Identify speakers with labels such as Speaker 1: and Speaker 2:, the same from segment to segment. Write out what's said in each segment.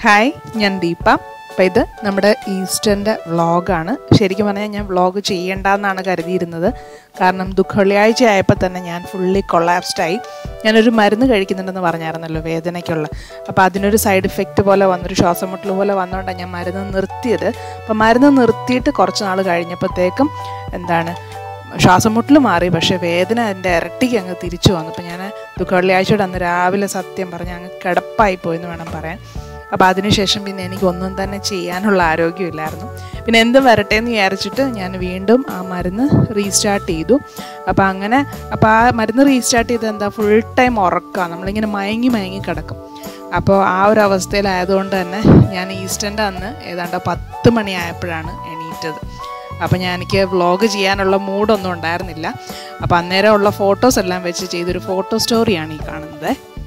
Speaker 1: Hi ഞാൻ ദീപ അപ്പം ഇത് നമ്മുടെ ഈസ്റ്ററിൻ്റെ വ്ളോഗാണ് ശരിക്കും പറഞ്ഞാൽ ഞാൻ വ്ളോഗ് ചെയ്യേണ്ടെന്നാണ് കരുതിയിരുന്നത് കാരണം ദുഃഖവെള്ളിയാഴ്ച ആയപ്പോൾ തന്നെ ഞാൻ ഫുള്ളി കൊളാപ്സ്ഡായി ഞാനൊരു മരുന്ന് കഴിക്കുന്നുണ്ടെന്ന് പറഞ്ഞായിരുന്നല്ലോ വേദനയ്ക്കുള്ള അപ്പോൾ അതിനൊരു സൈഡ് ഇഫക്റ്റ് പോലെ വന്നൊരു ശ്വാസം മുട്ടൽ പോലെ വന്നുകൊണ്ടാണ് ഞാൻ മരുന്ന് നിർത്തിയത് അപ്പോൾ മരുന്ന് നിർത്തിയിട്ട് കുറച്ച് നാൾ കഴിഞ്ഞപ്പോഴത്തേക്കും എന്താണ് ശ്വാസം മുട്ടൽ മാറി പക്ഷേ വേദന എൻ്റെ ഇരട്ടിക്ക് അങ്ങ് തിരിച്ചു വന്നു അപ്പോൾ ഞാൻ ദുഃഖവെള്ളിയാഴ്ചയുടെ അന്ന് രാവിലെ സത്യം പറഞ്ഞ് അങ്ങ് കിടപ്പായി പോയെന്ന് വേണം പറയാൻ അപ്പോൾ അതിനുശേഷം പിന്നെ എനിക്കൊന്നും തന്നെ ചെയ്യാനുള്ള ആരോഗ്യമില്ലായിരുന്നു പിന്നെ എന്തും വരട്ടെ എന്ന് വിചാരിച്ചിട്ട് ഞാൻ വീണ്ടും ആ മരുന്ന് റീസ്റ്റാർട്ട് ചെയ്തു അപ്പോൾ അങ്ങനെ അപ്പോൾ ആ മരുന്ന് റീസ്റ്റാർട്ട് ചെയ്ത് എന്താ ഫുൾ ടൈം ഉറക്കുക നമ്മളിങ്ങനെ മയങ്ങി മയങ്ങി കിടക്കും അപ്പോൾ ആ ഒരു അവസ്ഥയിലായതുകൊണ്ട് തന്നെ ഞാൻ ഈസ്റ്ററിൻ്റെ അന്ന് ഏതാണ്ട് പത്ത് മണിയായപ്പോഴാണ് എണീറ്റത് അപ്പോൾ ഞാൻ എനിക്ക് വ്ളോഗ് ചെയ്യാനുള്ള മൂഡൊന്നും ഉണ്ടായിരുന്നില്ല അപ്പോൾ അന്നേരം ഉള്ള ഫോട്ടോസ് എല്ലാം വെച്ച് ചെയ്തൊരു ഫോട്ടോ സ്റ്റോറിയാണ് ഈ കാണുന്നത്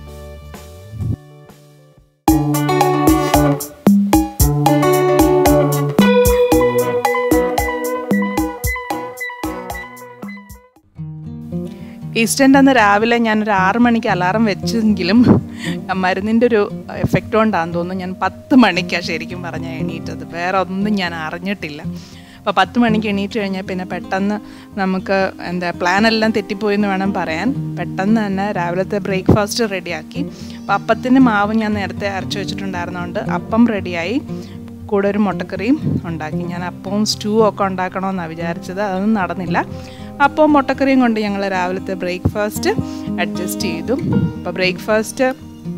Speaker 1: ഈസ്റ്ററിൻ്റെ അന്ന് രാവിലെ ഞാനൊരു ആറ് മണിക്ക് അലാറം വെച്ചെങ്കിലും മരുന്നിൻ്റെ ഒരു എഫക്റ്റ് കൊണ്ടാണെന്ന് തോന്നുന്നു ഞാൻ പത്ത് മണിക്കാണ് ശരിക്കും പറഞ്ഞാൽ എണീറ്റത് വേറെ ഒന്നും ഞാൻ അറിഞ്ഞിട്ടില്ല അപ്പോൾ പത്ത് മണിക്ക് എണീറ്റ് കഴിഞ്ഞാൽ പിന്നെ പെട്ടെന്ന് നമുക്ക് എന്താ പ്ലാനെല്ലാം തെറ്റിപ്പോയെന്ന് വേണം പറയാൻ പെട്ടെന്ന് തന്നെ രാവിലത്തെ ബ്രേക്ക്ഫാസ്റ്റ് റെഡിയാക്കി അപ്പോൾ അപ്പത്തിൻ്റെ മാവ് ഞാൻ നേരത്തെ അരച്ച് വെച്ചിട്ടുണ്ടായിരുന്നതുകൊണ്ട് അപ്പം റെഡിയായി കൂടെ ഒരു മുട്ടക്കറിയും ഉണ്ടാക്കി ഞാൻ അപ്പവും സ്റ്റൂ ഒക്കെ ഉണ്ടാക്കണമെന്നാണ് വിചാരിച്ചത് അതൊന്നും നടന്നില്ല അപ്പോൾ മുട്ടക്കറിയും കൊണ്ട് ഞങ്ങൾ രാവിലത്തെ ബ്രേക്ക്ഫാസ്റ്റ് അഡ്ജസ്റ്റ് ചെയ്തു അപ്പോൾ ബ്രേക്ക്ഫാസ്റ്റ്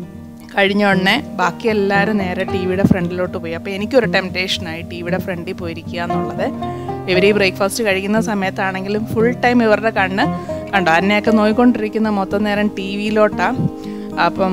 Speaker 1: കഴിഞ്ഞ ഉടനെ ബാക്കി എല്ലാവരും നേരെ ടി വിയുടെ ഫ്രണ്ടിലോട്ട് പോയി അപ്പോൾ എനിക്കൊരു ടെംപ്റ്റേഷനായി ടി വിയുടെ ഫ്രണ്ടിൽ പോയിരിക്കുക എന്നുള്ളത് ഇവർ ഈ ബ്രേക്ക്ഫാസ്റ്റ് കഴിക്കുന്ന സമയത്താണെങ്കിലും ഫുൾ ടൈം ഇവരുടെ കണ്ണ് കണ്ടോ അന്നെയൊക്കെ നോയിക്കൊണ്ടിരിക്കുന്ന മൊത്തം നേരം ടി വിയിലോട്ടാണ് അപ്പം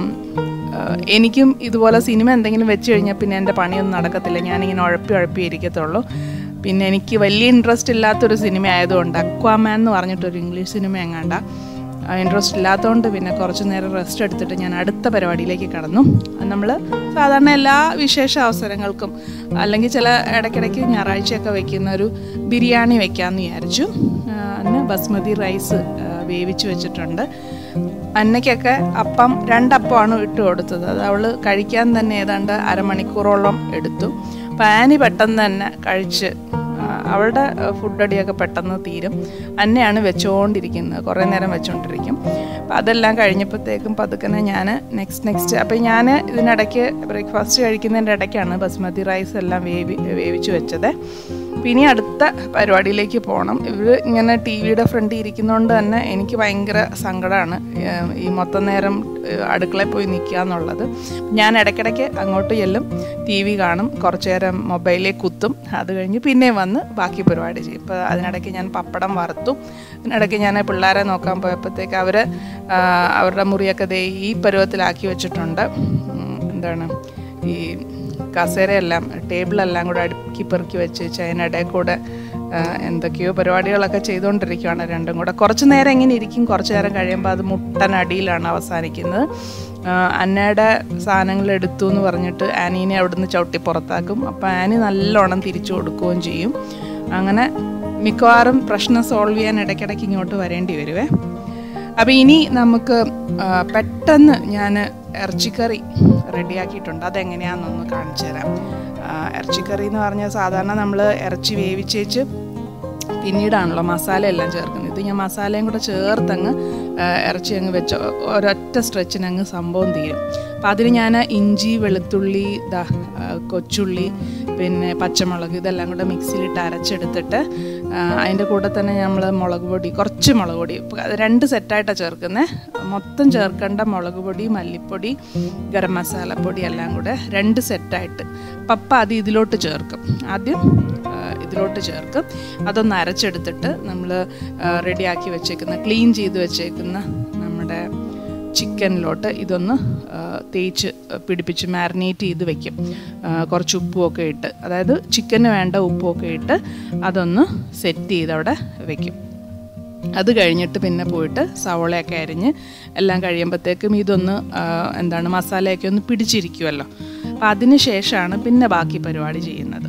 Speaker 1: എനിക്കും ഇതുപോലെ സിനിമ എന്തെങ്കിലും വെച്ച് കഴിഞ്ഞാൽ പിന്നെ എൻ്റെ പണിയൊന്നും നടക്കത്തില്ല ഞാനിങ്ങനെ ഉഴപ്പി ഉഴപ്പി ഇരിക്കത്തുള്ളൂ പിന്നെ എനിക്ക് വലിയ ഇൻട്രസ്റ്റ് ഇല്ലാത്തൊരു സിനിമ ആയതുകൊണ്ട് അക്വാമാൻ എന്ന് പറഞ്ഞിട്ടൊരു ഇംഗ്ലീഷ് സിനിമ എങ്ങാണ്ട ഇൻട്രസ്റ്റ് ഇല്ലാത്തതുകൊണ്ട് പിന്നെ കുറച്ച് നേരം റെസ്റ്റ് എടുത്തിട്ട് ഞാൻ അടുത്ത പരിപാടിയിലേക്ക് കടന്നു നമ്മൾ സാധാരണ എല്ലാ വിശേഷ അവസരങ്ങൾക്കും അല്ലെങ്കിൽ ചില ഇടയ്ക്കിടയ്ക്ക് ഞായറാഴ്ചയൊക്കെ വെക്കുന്ന ഒരു ബിരിയാണി വെക്കാമെന്ന് വിചാരിച്ചു അന്ന് ബസ്മതി റൈസ് വേവിച്ച് വെച്ചിട്ടുണ്ട് അന്നയ്ക്കൊക്കെ അപ്പം രണ്ടപ്പമാണ് ഇട്ട് കൊടുത്തത് അത് അവൾ കഴിക്കാൻ തന്നെ ഏതാണ്ട് അരമണിക്കൂറോളം എടുത്തു അപ്പം ആനി പെട്ടെന്ന് തന്നെ കഴിച്ച് അവളുടെ ഫുഡ് അടിയൊക്കെ പെട്ടെന്ന് തീരും അന്നെയാണ് വെച്ചുകൊണ്ടിരിക്കുന്നത് കുറേ നേരം വെച്ചുകൊണ്ടിരിക്കും അപ്പം അതെല്ലാം കഴിഞ്ഞപ്പോഴത്തേക്കും പതുക്കനെ ഞാൻ നെക്സ്റ്റ് നെക്സ്റ്റ് അപ്പം ഞാൻ ഇതിനിടയ്ക്ക് ബ്രേക്ക്ഫാസ്റ്റ് കഴിക്കുന്നതിൻ്റെ ഇടയ്ക്കാണ് ബസ്മതി റൈസ് എല്ലാം വേവി വേവിച്ച് വെച്ചത് പിന്നെ അടുത്ത പരിപാടിയിലേക്ക് പോകണം ഇവർ ഇങ്ങനെ ടി വിയുടെ ഫ്രണ്ടിൽ ഇരിക്കുന്നതുകൊണ്ട് തന്നെ എനിക്ക് ഭയങ്കര സങ്കടമാണ് ഈ മൊത്തം നേരം അടുക്കളയിൽ പോയി നിൽക്കുക എന്നുള്ളത് ഞാൻ ഇടയ്ക്കിടയ്ക്ക് അങ്ങോട്ട് ചെല്ലും ടി വി കാണും കുറച്ച് നേരം മൊബൈലിൽ കുത്തും അത് കഴിഞ്ഞ് പിന്നെയും വന്ന് ബാക്കി പരിപാടി ചെയ്യും ഇപ്പോൾ അതിനിടയ്ക്ക് ഞാൻ പപ്പടം വറുത്തു അതിനിടയ്ക്ക് ഞാൻ പിള്ളേരെ നോക്കാൻ പോയപ്പോഴത്തേക്ക് അവർ അവരുടെ മുറിയൊക്കെ ദേ ഈ പരുവത്തിലാക്കി വെച്ചിട്ടുണ്ട് എന്താണ് ഈ കസേരയെല്ലാം ടേബിളെല്ലാം കൂടെ അടുക്കി പെറുക്കി വെച്ച് അതിനിടയിൽ കൂടെ എന്തൊക്കെയോ പരിപാടികളൊക്കെ ചെയ്തുകൊണ്ടിരിക്കുകയാണ് രണ്ടും കൂടെ കുറച്ച് നേരം ഇങ്ങനെ ഇരിക്കും കുറച്ച് നേരം കഴിയുമ്പോൾ അത് മുട്ടനടിയിലാണ് അവസാനിക്കുന്നത് അന്നയുടെ സാധനങ്ങൾ എടുത്തു എന്ന് പറഞ്ഞിട്ട് ആനീനെ അവിടുന്ന് ചവിട്ടി പുറത്താക്കും അപ്പോൾ ആനി നല്ലോണം തിരിച്ചു കൊടുക്കുകയും ചെയ്യും അങ്ങനെ മിക്കവാറും പ്രശ്നം സോൾവ് ചെയ്യാൻ ഇടയ്ക്കിടയ്ക്ക് ഇങ്ങോട്ട് വരേണ്ടി വരുവേ അപ്പോൾ ഇനി നമുക്ക് പെട്ടെന്ന് ഞാൻ ഇറച്ചിക്കറി റെഡിയാക്കിയിട്ടുണ്ട് അതെങ്ങനെയാണെന്നൊന്ന് കാണിച്ചു തരാം ഇറച്ചിക്കറി എന്ന് പറഞ്ഞാൽ സാധാരണ നമ്മൾ ഇറച്ചി വേവിച്ചേച്ച് പിന്നീടാണല്ലോ മസാല എല്ലാം ചേർക്കുന്നത് ഇത് ഞാൻ മസാലയും കൂടെ ചേർത്തങ്ങ് ഇറച്ചി അങ്ങ് വെച്ച് ഒരൊറ്റ സ്ട്രെച്ചിന് അങ്ങ് സംഭവം തീരും അപ്പം അതിന് ഞാൻ ഇഞ്ചി വെളുത്തുള്ളി ദാ കൊച്ചുള്ളി പിന്നെ പച്ചമുളക് ഇതെല്ലാം കൂടെ മിക്സിയിലിട്ട് അരച്ചെടുത്തിട്ട് അതിൻ്റെ കൂടെ തന്നെ നമ്മൾ മുളക് പൊടി കുറച്ച് മുളക് പൊടി രണ്ട് സെറ്റായിട്ടാണ് ചേർക്കുന്നത് മൊത്തം ചേർക്കേണ്ട മുളക് പൊടി മല്ലിപ്പൊടി ഗരം മസാലപ്പൊടി എല്ലാം കൂടെ രണ്ട് സെറ്റായിട്ട് പപ്പ അത് ഇതിലോട്ട് ചേർക്കും ആദ്യം ഇതിലോട്ട് ചേർക്കും അതൊന്ന് അരച്ചെടുത്തിട്ട് നമ്മൾ റെഡിയാക്കി വെച്ചേക്കുന്ന ക്ലീൻ ചെയ്ത് വെച്ചേക്കുന്ന നമ്മുടെ ചിക്കനിലോട്ട് ഇതൊന്ന് തേച്ച് പിടിപ്പിച്ച് മാരിനേറ്റ് ചെയ്ത് വെക്കും കുറച്ച് ഉപ്പുമൊക്കെ ഇട്ട് അതായത് ചിക്കന് വേണ്ട ഉപ്പുമൊക്കെ ഇട്ട് അതൊന്ന് സെറ്റ് ചെയ്ത് അവിടെ വെക്കും അത് കഴിഞ്ഞിട്ട് പിന്നെ പോയിട്ട് സവോളയൊക്കെ അരിഞ്ഞ് എല്ലാം കഴിയുമ്പോഴത്തേക്കും ഇതൊന്ന് എന്താണ് മസാലയൊക്കെ ഒന്ന് പിടിച്ചിരിക്കുമല്ലോ അപ്പം അതിന് ശേഷമാണ് പിന്നെ ബാക്കി പരിപാടി ചെയ്യുന്നത്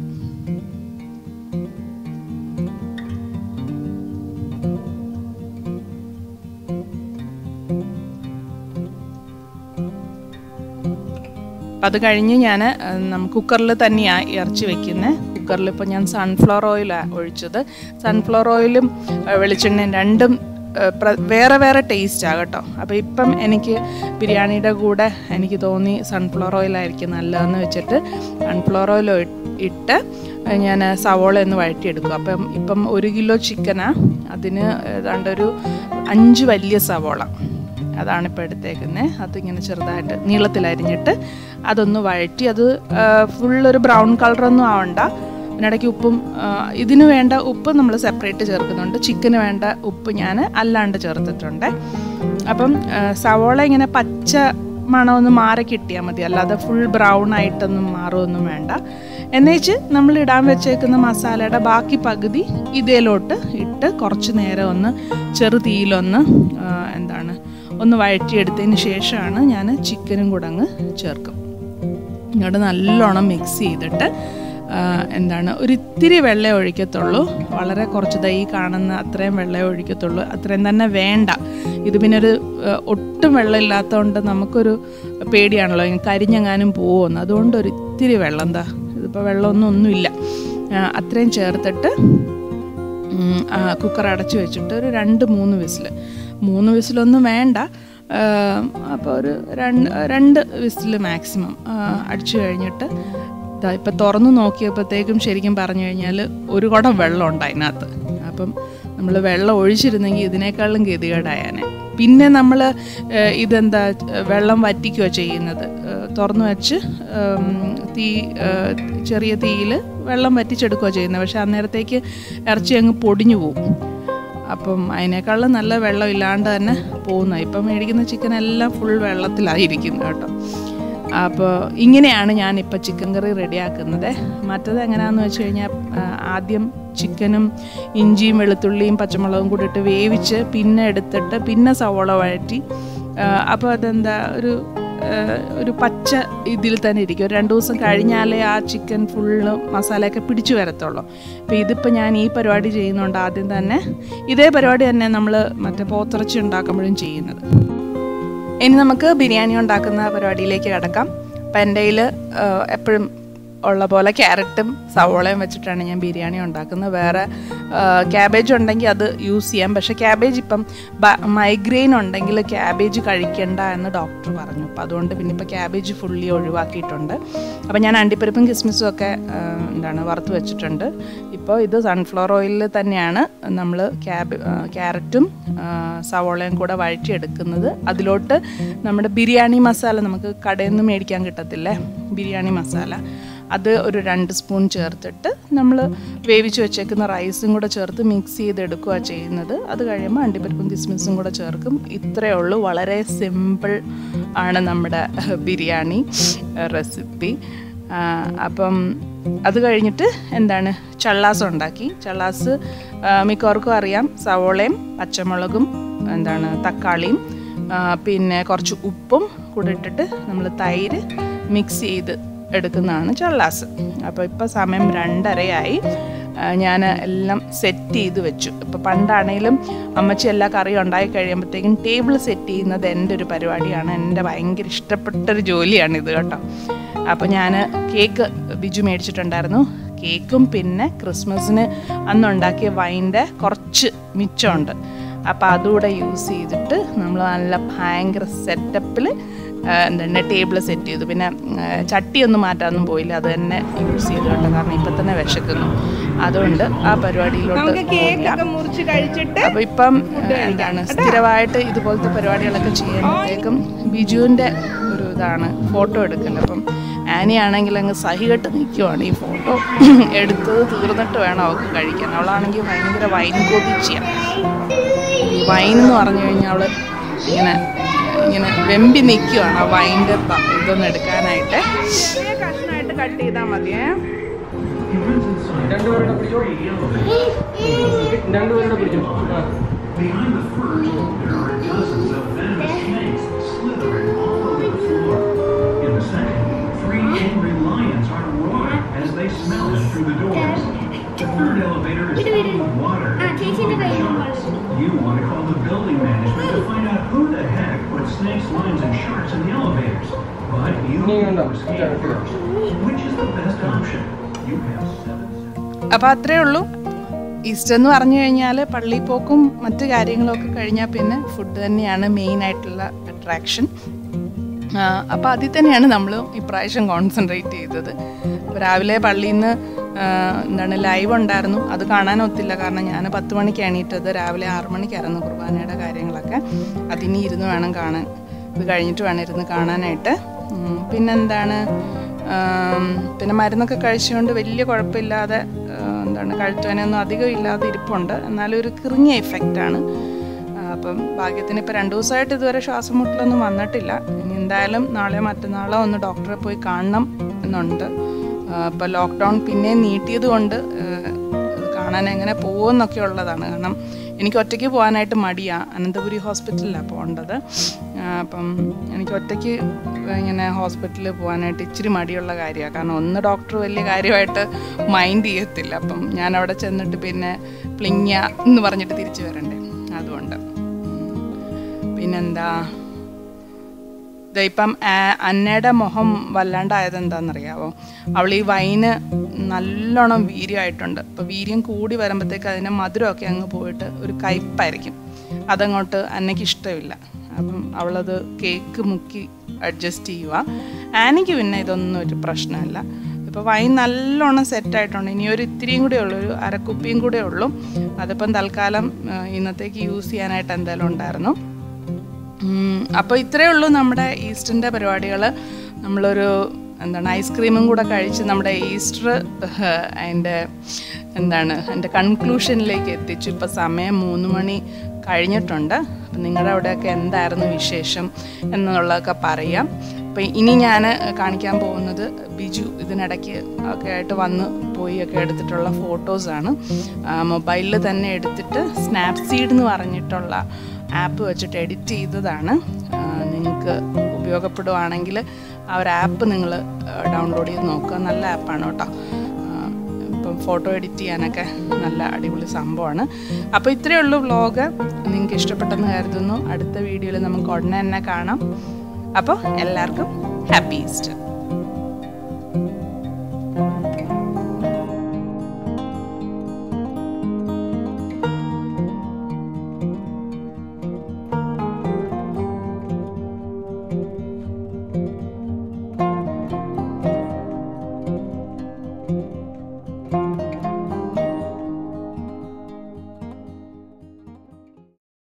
Speaker 1: അപ്പം അത് കഴിഞ്ഞ് ഞാൻ കുക്കറിൽ തന്നെയാണ് ഇറച്ചി വെക്കുന്നത് കുക്കറിൽ ഇപ്പോൾ ഞാൻ സൺഫ്ലവർ ഓയിലാണ് ഒഴിച്ചത് സൺഫ്ലവർ ഓയിലും ഏഹ്, വെളിച്ചെണ്ണയും രണ്ടും ഏഹ്, പ്ര- വേറെ വേറെ ടേസ്റ്റാണ് കേട്ടോ അപ്പോൾ ഇപ്പം എനിക്ക് ബിരിയാണിയുടെ കൂടെ എനിക്ക് തോന്നി സൺഫ്ലവർ ഓയിലായിരിക്കും നല്ലതെന്ന് വെച്ചിട്ട് സൺഫ്ലവർ ഓയിൽ ഇട്ട് ഞാൻ സവോള ഒന്ന് വഴറ്റിയെടുക്കും അപ്പം ഇപ്പം ഒരു കിലോ ചിക്കനാ അതിന് ഏതാണ്ട് ഒരു അഞ്ച് വലിയ സവോള അതാണ് ഇപ്പോൾ എടുത്തേക്കുന്നത് അതിങ്ങനെ ചെറുതായിട്ട് നീളത്തിലരിഞ്ഞിട്ട് അതൊന്ന് വഴറ്റി അത് ഫുള്ളൊരു ബ്രൗൺ കളറൊന്നും ആവണ്ട അതിനിടയ്ക്ക് ഉപ്പും ആ, ഇതിന് വേണ്ട ഉപ്പ് നമ്മൾ സെപ്പറേറ്റ് ചേർക്കുന്നുണ്ട് ചിക്കന് വേണ്ട ഉപ്പ് ഞാൻ അല്ലാണ്ട് ചേർത്തിട്ടുണ്ട് അപ്പം ആ, സവോള ഇങ്ങനെ പച്ച മണമൊന്ന് മാറി കിട്ടിയാൽ മതി അല്ലാതെ ഫുൾ ബ്രൗൺ ആയിട്ടൊന്നും മാറുമൊന്നും വേണ്ട എന്നേച്ച് നമ്മൾ ഇടാൻ വെച്ചേക്കുന്ന മസാലയുടെ ബാക്കി പകുതി ഇതേലോട്ട് ഇട്ട് കുറച്ച് നേരം ഒന്ന് ചെറു തീയിലൊന്ന് ആ, എന്താണ് ഒന്ന് വഴറ്റിയെടുത്തതിന് ശേഷമാണ് ഞാൻ ചിക്കനും കൂടെ അങ്ങ് ചേർക്കും ഇങ്ങോട്ട് നല്ലോണം മിക്സ് ചെയ്തിട്ട് ആ, എന്താണ് ഒരു ഇത്തിരി വെള്ളം ഒഴിക്കത്തുള്ളൂ വളരെ കുറച്ച് ദൈ കാണുന്ന അത്രയും വെള്ളം ഒഴിക്കത്തുള്ളൂ അത്രയും തന്നെ വേണ്ട ഇത് പിന്നെ ഒരു ആ, ഒട്ടും വെള്ളം ഇല്ലാത്തതുകൊണ്ട് നമുക്കൊരു പേടിയാണല്ലോ ഇങ്ങനെ കരിഞ്ഞെങ്ങാനും പോകുമെന്ന് അതുകൊണ്ട് ഒരു ഇത്തിരി വെള്ളം എന്താ ഇതിപ്പോൾ വെള്ളമൊന്നും ഒന്നുമില്ല ആ, അത്രയും ചേർത്തിട്ട് ഉം, ആ, കുക്കർ അടച്ച് വെച്ചിട്ട് ഒരു രണ്ട് മൂന്ന് വിസിൽ മൂന്ന് വിസിലൊന്നും വേണ്ട അപ്പോൾ ഒരു രണ്ട് രണ്ട് വിസിൽ മാക്സിമം അടിച്ചു കഴിഞ്ഞിട്ട് ഇതാ ഇപ്പം തുറന്നു നോക്കിയപ്പോഴത്തേക്കും ശരിക്കും പറഞ്ഞു കഴിഞ്ഞാൽ ഒരു കുടം വെള്ളം ഉണ്ട് അതിനകത്ത് അപ്പം നമ്മൾ വെള്ളം ഒഴിച്ചിരുന്നെങ്കിൽ ഇതിനേക്കാളും ഗതികേടായാനെ പിന്നെ നമ്മൾ ഇതെന്താ ഏഹ്, വെള്ളം വറ്റിക്കുകയോ ചെയ്യുന്നത് ഏഹ്, തുറന്നു വെച്ച് ഉം, തീ ഏഹ്, ചെറിയ തീയിൽ വെള്ളം വറ്റിച്ചെടുക്കുകയോ ചെയ്യുന്നത് പക്ഷെ അന്നേരത്തേക്ക് ഇറച്ചി അങ്ങ് പൊടിഞ്ഞു പോകും അപ്പം അതിനേക്കാളും നല്ല വെള്ളം ഇല്ലാണ്ട് തന്നെ പോകുന്നത് ഇപ്പം മേടിക്കുന്ന ചിക്കൻ എല്ലാം ഫുൾ വെള്ളത്തിലായിരിക്കും കേട്ടോ അപ്പോൾ ഇങ്ങനെയാണ് ഞാനിപ്പോൾ ചിക്കൻ കറി റെഡിയാക്കുന്നത് മറ്റത് എങ്ങനെയാണെന്ന് വെച്ച് കഴിഞ്ഞാൽ ആ, ആദ്യം ചിക്കനും ഇഞ്ചിയും വെളുത്തുള്ളിയും പച്ചമുളകും കൂടി ഇട്ട് വേവിച്ച് പിന്നെ എടുത്തിട്ട് പിന്നെ സവോള വഴറ്റി അപ്പോൾ അതെന്താ ഒരു ആ, ഒരു പച്ച ഇതിൽ തന്നെ ഇരിക്കും ഒരു രണ്ട് ദിവസം കഴിഞ്ഞാലേ ആ ചിക്കൻ ഫുള്ള് മസാലയൊക്കെ പിടിച്ചു വരത്തുള്ളൂ അപ്പോൾ ഇതിപ്പോൾ ഞാൻ ഈ പരിപാടി ചെയ്യുന്നതുകൊണ്ട് ആദ്യം തന്നെ ഇതേ പരിപാടി തന്നെ നമ്മൾ മറ്റേ പോത്തിറച്ചി ഉണ്ടാക്കുമ്പോഴും ചെയ്യുന്നത് ഇനി നമുക്ക് ബിരിയാണി ഉണ്ടാക്കുന്ന പരിപാടിയിലേക്ക് കിടക്കാം അപ്പം എൻ്റെ കയ്യിൽ എപ്പോഴും ഉള്ള പോലെ ക്യാരറ്റും സവോളയും വെച്ചിട്ടാണ് ഞാൻ ബിരിയാണി ഉണ്ടാക്കുന്നത് വേറെ ക്യാബേജ് ഉണ്ടെങ്കിൽ അത് യൂസ് ചെയ്യാം പക്ഷേ ക്യാബേജ് ഇപ്പം മൈഗ്രെയിൻ ഉണ്ടെങ്കിൽ ക്യാബേജ് കഴിക്കണ്ട എന്ന് ഡോക്ടർ പറഞ്ഞു അപ്പം അതുകൊണ്ട് പിന്നെ ഇപ്പോൾ ക്യാബേജ് ഫുള്ളി ഒഴിവാക്കിയിട്ടുണ്ട് അപ്പോൾ ഞാൻ അണ്ടിപ്പരിപ്പും കിസ്മിസും ഒക്കെ ആ, എന്താണ് വറുത്ത് വെച്ചിട്ടുണ്ട് ഇപ്പോൾ ഇത് സൺഫ്ലവർ ഓയിലിൽ തന്നെയാണ് നമ്മൾ ക്യാബ് ആ, ക്യാരറ്റും ആ, സവോളയും കൂടെ വഴറ്റിയെടുക്കുന്നത് അതിലോട്ട് നമ്മുടെ ബിരിയാണി മസാല നമുക്ക് കടയിൽ നിന്ന് മേടിക്കാൻ കിട്ടത്തില്ലേ ബിരിയാണി മസാല അത് ഒരു രണ്ട് സ്പൂൺ ചേർത്തിട്ട് നമ്മൾ വേവിച്ച് വെച്ചേക്കുന്ന റൈസും കൂടെ ചേർത്ത് മിക്സ് ചെയ്തെടുക്കുക ചെയ്യുന്നത് അത് കഴിയുമ്പോൾ അണ്ടിപ്പരിപ്പും കിസ്മിസും കൂടെ ചേർക്കും ഇത്രയേ ഉള്ളൂ വളരെ സിമ്പിൾ ആണ് നമ്മുടെ ബിരിയാണി റെസിപ്പി അപ്പം അത് കഴിഞ്ഞിട്ട് എന്താണ് ചള്ളാസ് ഉണ്ടാക്കി ചള്ളാസ് ആ, മിക്കവർക്കും അറിയാം സവോളയും പച്ചമുളകും എന്താണ് തക്കാളിയും ആ, പിന്നെ കുറച്ച് ഉപ്പും കൂടെ ഇട്ടിട്ട് നമ്മൾ തൈര് മിക്സ് ചെയ്ത് എടുക്കുന്നതാണ് ചള്ളാസ് അപ്പോൾ ഇപ്പോൾ സമയം രണ്ടരയായി ഞാൻ എല്ലാം സെറ്റ് ചെയ്ത് വെച്ചു ഇപ്പോൾ പണ്ടാണേലും അമ്മച്ചി എല്ലാ കറിയും ഉണ്ടാക്കി കഴിയുമ്പോഴത്തേക്കും ടേബിൾ സെറ്റ് ചെയ്യുന്നത് എൻ്റെ ഒരു പരിപാടിയാണ് എൻ്റെ ഭയങ്കര ഇഷ്ടപ്പെട്ടൊരു ജോലിയാണിത് കേട്ടോ അപ്പോൾ ഞാൻ കേക്ക് ബിജു മേടിച്ചിട്ടുണ്ടായിരുന്നു കേക്കും പിന്നെ ക്രിസ്മസിന് അന്നുണ്ടാക്കിയ വൈൻ്റെ കുറച്ച് മിച്ചമുണ്ട് അപ്പോൾ അതുകൂടെ യൂസ് ചെയ്തിട്ട് നമ്മൾ നല്ല ഭയങ്കര സെറ്റപ്പിൽ എന്താണ് ടേബിൾ സെറ്റ് ചെയ്തു പിന്നെ ആ, ചട്ടിയൊന്നും മാറ്റാനൊന്നും പോയില്ല അത് തന്നെ യൂസ് ചെയ്തു കേട്ടോ കാരണം ഇപ്പം തന്നെ വിശക്കുന്നു അതുകൊണ്ട് ആ പരിപാടിയിലോട്ട്
Speaker 2: നമുക്ക് കേക്ക്
Speaker 1: പോകാം.
Speaker 2: ഒക്കെ മുറിച്ച് കഴിച്ചിട്ട്
Speaker 1: അപ്പൊ ഇപ്പം എന്താണ് സ്ഥിരമായിട്ട് ഇതുപോലത്തെ പരിപാടികളൊക്കെ ചെയ്യുമ്പോഴത്തേക്കും ബിജുവിന്റെ ഒരു ഇതാണ് ഫോട്ടോ എടുക്കൽ അപ്പം ആനി ആണെങ്കിൽ അങ്ങ് സഹികെട്ട് നിൽക്കുവാണ് ഈ ഫോട്ടോ എടുത്തത് തീർന്നിട്ട് വേണം അവൾക്ക് കഴിക്കാൻ അവളാണെങ്കിൽ ഭയങ്കര വൈൻ കൊതിച്ചിയാണ് ഈ വൈൻ എന്ന് പറഞ്ഞു കഴിഞ്ഞാൽ അവള് ഇങ്ങനെ ഇങ്ങനെ വെമ്പി നിൽക്കുവാണ് ആ വൈൻ്റെ ഇതൊന്നും എടുക്കാനായിട്ട് ചെറിയ കഷ്ണമായിട്ട് കട്ട് ചെയ്താൽ മതിയേ
Speaker 3: രണ്ടുപേരുടെ പിടിച്ചോ രണ്ടുപേരുടെ പിടിച്ചോ ആ.
Speaker 4: Behind the first, there are dozens of venomous snakes slithering all over the floor. In the second, three angry lions are roaring as they smell it through the doors. The third elevator is full of water.
Speaker 5: ആ ചേച്ചിന്റെ കയ്യിൽ
Speaker 4: You want to call the building management to find out who the heck put snakes, lions, and sharks in the elevators. But you
Speaker 2: ഇനി ഉണ്ടോ
Speaker 4: or skiing first. Which is the best option? You have seven
Speaker 1: അപ്പോൾ അത്രേ ഉള്ളൂ Easter എന്ന് പറഞ്ഞു കഴിഞ്ഞാൽ പള്ളിയിൽ പോക്കും മറ്റു കാര്യങ്ങളൊക്കെ കഴിഞ്ഞാൽ പിന്നെ ഫുഡ് തന്നെയാണ് മെയിൻ ആയിട്ടുള്ള അട്രാക്ഷൻ അപ്പോൾ അതിൽ തന്നെയാണ് നമ്മൾ ഇപ്രാവശ്യം കോൺസെൻട്രേറ്റ് ചെയ്തത് അപ്പോൾ രാവിലെ പള്ളിയിൽ നിന്ന് എന്താണ് ലൈവ് ഉണ്ടായിരുന്നു അത് കാണാൻ ഒത്തില്ല കാരണം ഞാൻ പത്ത് മണിക്ക് എണീറ്റത് രാവിലെ ആറ് മണിക്കായിരുന്നു കുർബാനയുടെ കാര്യങ്ങളൊക്കെ അതിനി ഇരുന്ന് വേണം കാണാൻ ഇത് കഴിഞ്ഞിട്ട് വേണം ഇരുന്ന് കാണാനായിട്ട് ഉം, പിന്നെന്താണ് ആം, പിന്നെ മരുന്നൊക്കെ കഴിച്ചുകൊണ്ട് വലിയ കുഴപ്പമില്ലാതെ ആ, എന്താണ് കഴുത്തുവനൊന്നും അധികം ഇല്ലാതെ ഇരിപ്പുണ്ട് എന്നാലും ഒരു കിറിങ്ങിയ ഇഫക്റ്റാണ് അപ്പം ഭാഗ്യത്തിന് ഇപ്പോൾ രണ്ട് ദിവസമായിട്ട് ഇതുവരെ ശ്വാസം മുട്ടലൊന്നും വന്നിട്ടില്ല ഇനി എന്തായാലും നാളെയോ മറ്റന്നാളോ ഒന്ന് ഡോക്ടറെ പോയി കാണണം എന്നുണ്ട് അപ്പോൾ ലോക്ക്ഡൗൺ പിന്നെ നീട്ടിയത് കൊണ്ട് അത് കാണാൻ എങ്ങനെ പോകുമെന്നൊക്കെ ഉള്ളതാണ് കാരണം എനിക്ക് ഒറ്റയ്ക്ക് പോകാനായിട്ട് മടിയാണ് അനന്തപുരി ഹോസ്പിറ്റലിലാണ് പോകേണ്ടത് ആ, അപ്പം എനിക്ക് ഒറ്റയ്ക്ക് ഇങ്ങനെ ഹോസ്പിറ്റലിൽ പോകാനായിട്ട് ഇച്ചിരി മടിയുള്ള കാര്യമാണ് കാരണം ഒന്ന് ഡോക്ടർ വലിയ കാര്യമായിട്ട് മൈൻഡ് ചെയ്യത്തില്ല അപ്പം ഞാൻ അവിടെ ചെന്നിട്ട് പിന്നെ പ്ലിങ്ങ എന്ന് പറഞ്ഞിട്ട് തിരിച്ചു വരണ്ടേ അതുകൊണ്ട് പിന്നെന്താ ദേ ഇപ്പം ആ- അന്നയുടെ മുഖം വല്ലാണ്ടായത് എന്താണെന്നറിയാവോ അവൾ ഈ വൈന് നല്ലോണം വീര്യമായിട്ടുണ്ട് അപ്പോൾ വീര്യം കൂടി വരുമ്പോഴത്തേക്ക് അതിൻ്റെ മധുരമൊക്കെ അങ്ങ് പോയിട്ട് ഒരു കയ്പ്പായിരിക്കും അതങ്ങോട്ട് അന്നയ്ക്ക് ഇഷ്ടമില്ല അപ്പം അവളത് കേക്ക് മുക്കി അഡ്ജസ്റ്റ് ചെയ്യുക ആനിക്ക് പിന്നെ ഇതൊന്നും ഒരു പ്രശ്നമല്ല ഇപ്പോൾ വൈൻ നല്ലോണം സെറ്റായിട്ടുണ്ട് ഇനി ഒരു ഇത്തിരിയും കൂടെ ഉള്ളൂ ഒരു അരക്കുപ്പിയും കൂടെ ഉള്ളൂ അതിപ്പം തൽക്കാലം ആ, ഇന്നത്തേക്ക് യൂസ് ചെയ്യാനായിട്ട് എന്തായാലും ഉണ്ടായിരുന്നു അപ്പോൾ ഇത്രയേ ഉള്ളൂ നമ്മുടെ ഈസ്റ്ററിൻ്റെ പരിപാടികൾ നമ്മളൊരു എന്താണ് ഐസ്ക്രീമും കൂടെ കഴിച്ച് നമ്മുടെ ഈസ്റ്റർ അതിൻ്റെ എന്താണ് അതിൻ്റെ കൺക്ലൂഷനിലേക്ക് എത്തിച്ചു ഇപ്പോൾ സമയം മൂന്ന് മണി കഴിഞ്ഞിട്ടുണ്ട് അപ്പം നിങ്ങളുടെ അവിടെയൊക്കെ എന്തായിരുന്നു വിശേഷം എന്നുള്ളതൊക്കെ പറയാം അപ്പം ഇനി ഞാൻ കാണിക്കാൻ പോകുന്നത് ബിജു ഇതിനിടയ്ക്ക് ഒക്കെ ആയിട്ട് വന്ന് പോയി ഒക്കെ എടുത്തിട്ടുള്ള ഫോട്ടോസാണ് മൊബൈലിൽ തന്നെ എടുത്തിട്ട് സ്നാപ്സീഡ് എന്ന് പറഞ്ഞിട്ടുള്ള ആപ്പ് വെച്ചിട്ട് എഡിറ്റ് ചെയ്തതാണ് നിങ്ങൾക്ക് ഉപയോഗപ്പെടുവാണെങ്കിൽ ആ ഒരു ആപ്പ് നിങ്ങൾ ഡൗൺലോഡ് ചെയ്ത് നോക്കുക നല്ല ആപ്പാണ് കേട്ടോ ആ, ഇപ്പം ഫോട്ടോ എഡിറ്റ് ചെയ്യാനൊക്കെ നല്ല അടിപൊളി സംഭവമാണ് അപ്പോൾ ഇത്രയേ ഉള്ളൂ വ്ളോഗ് നിങ്ങൾക്ക് ഇഷ്ടപ്പെട്ടെന്ന് കരുതുന്നു അടുത്ത വീഡിയോയിൽ നമുക്ക് ഉടനെ തന്നെ കാണാം അപ്പോൾ എല്ലാവർക്കും ഹാപ്പി ഈസ്റ്റർ